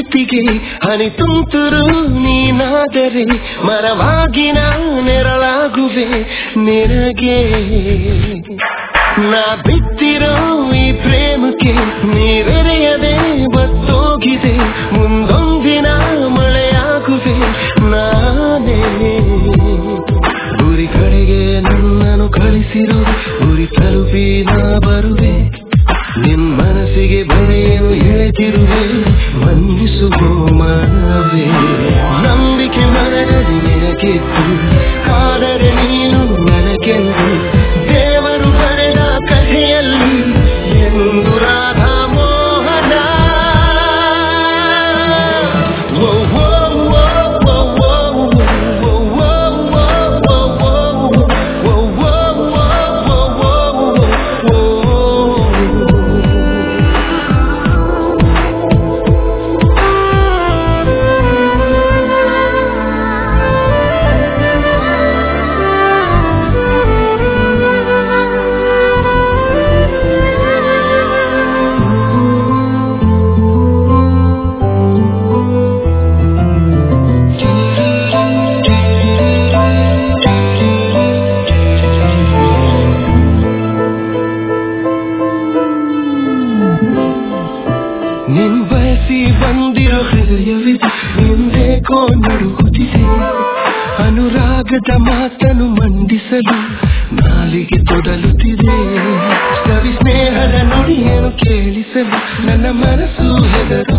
ಪ್ರೀತಿಗೆ ಹನಿ ತುಂತುರು ನೀನಾದರೆ ಮರವಾಗಿ ನಾ ನೆರಳಾಗುವೆ ನಿನಗೆ ನಾ ಬಿತ್ತಿರೋ ಈ ಪ್ರೇಮಕ್ಕೆ ನೀರೆರೆಯದೆ ಬತ್ತೋಗಿದೆ ಮುಂದೊಂದಿನ ಮಳೆಯಾಗುವೆ ನಾನೇ ಗುರಿ ಕಡೆಗೆ ನನ್ನನ್ನು ಕಳಿಸಿರು ಗುರಿ ತಲುಪಿ ನಾ ಬರುವೆ ನಿನ್ ಮನಸ್ಸಿಗೆ ಬರೆಯಲು ಎಳೆದಿರುವೆ ಮನ್ನಿಸುವ ಮನವೇ ನಂಬಿಕೆ ಮನದಲ್ಲಿ ನಿನಗಿತ್ತು ಆದರೆ ನೀನು ನನಗೆಂದು ದೇವರು ಬರೆದ ಕಥೆಯಲ್ಲಿ ಎಂದು ರಾಧಾ ಮೋಹನ ಓ, ಓ, ಓ, ಓ, ಓ, ಓ, ಓ, ಓ, ಓ, ಓ, ಓ, ಓ, ಓ. ನಿನ್ ಬಯಸಿ ಬಂದಿರೋ ಹೃದಯವಿದೆ ನಿಂದೇಕೋ ನಡುಗುತ್ತಿದೆ ಅನುರಾಗದ ಮಾತನ್ನು ಮಂಡಿಸಲು ನಾಲಿಗೆ ತೊಡಲುತ್ತಿದೆ ಸವಿ ಸ್ನೇಹದ ನುಡಿಯನ್ನು ಕೇಳಿಸಲು ನನ್ನ ಮನಸ್ಸು ಹೆದರುತ್ತಿದೆ